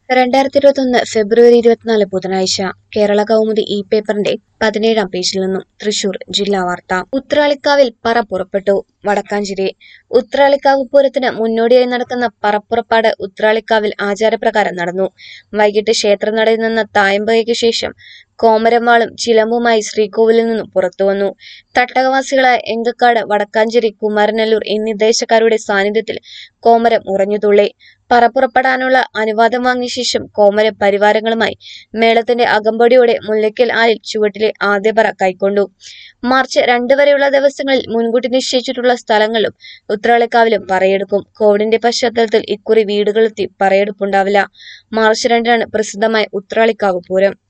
രണ്ടായിരത്തി ഇരുപത്തൊന്ന് ഫെബ്രുവരി ഇരുപത്തിനാല് ബുധനാഴ്ച കേരള കൗമുദി ഈ പേപ്പറിന്റെ പതിനേഴാം പേജിൽ നിന്നും തൃശൂർ ജില്ലാ വാർത്ത ഉത്രാളിക്കാവിൽ പറ പുറപ്പെട്ടു വടക്കാഞ്ചേരി ഉത്രാളിക്കാവ് പൂരത്തിന് മുന്നോടിയായി നടക്കുന്ന പറപ്പുറപ്പാട് ഉത്രാളിക്കാവിൽ ആചാരപ്രകാരം നടന്നു വൈകിട്ട് ക്ഷേത്രനടയിൽ നിന്ന് തായമ്പകയ്ക്ക് ശേഷം കോമരമാളും ചിലമ്പുമായി ശ്രീകോവിലിൽ നിന്നും പുറത്തുവന്നു തട്ടകവാസികളായ എങ്കക്കാട് വടക്കാഞ്ചേരി കുമാരനല്ലൂർ എന്നീ ദേശക്കാരുടെ സാന്നിധ്യത്തിൽ കോമരം ഉറഞ്ഞുതുള്ളി പറപ്പുറപ്പെടാനുള്ള അനുവാദം വാങ്ങിയ ശേഷം കോമരം പരിവാരങ്ങളുമായി മേളത്തിന്റെ അകമ്പടിയോടെ മുല്ലയ്ക്കൽ ആലിൽ ചുവട്ടിലെ ആദ്യ പറ കൈക്കൊണ്ടു മാർച്ച് രണ്ട് വരെയുള്ള ദിവസങ്ങളിൽ മുൻകൂട്ടി നിശ്ചയിച്ചിട്ടുള്ള സ്ഥലങ്ങളിലും ഉത്രാളിക്കാവിലും പറയെടുക്കും കോവിഡിന്റെ പശ്ചാത്തലത്തിൽ ഇക്കുറി വീടുകളെത്തി പറയെടുപ്പുണ്ടാവില്ല മാർച്ച് രണ്ടിനാണ് പ്രസിദ്ധമായ ഉത്രാളിക്കാവ് പൂരം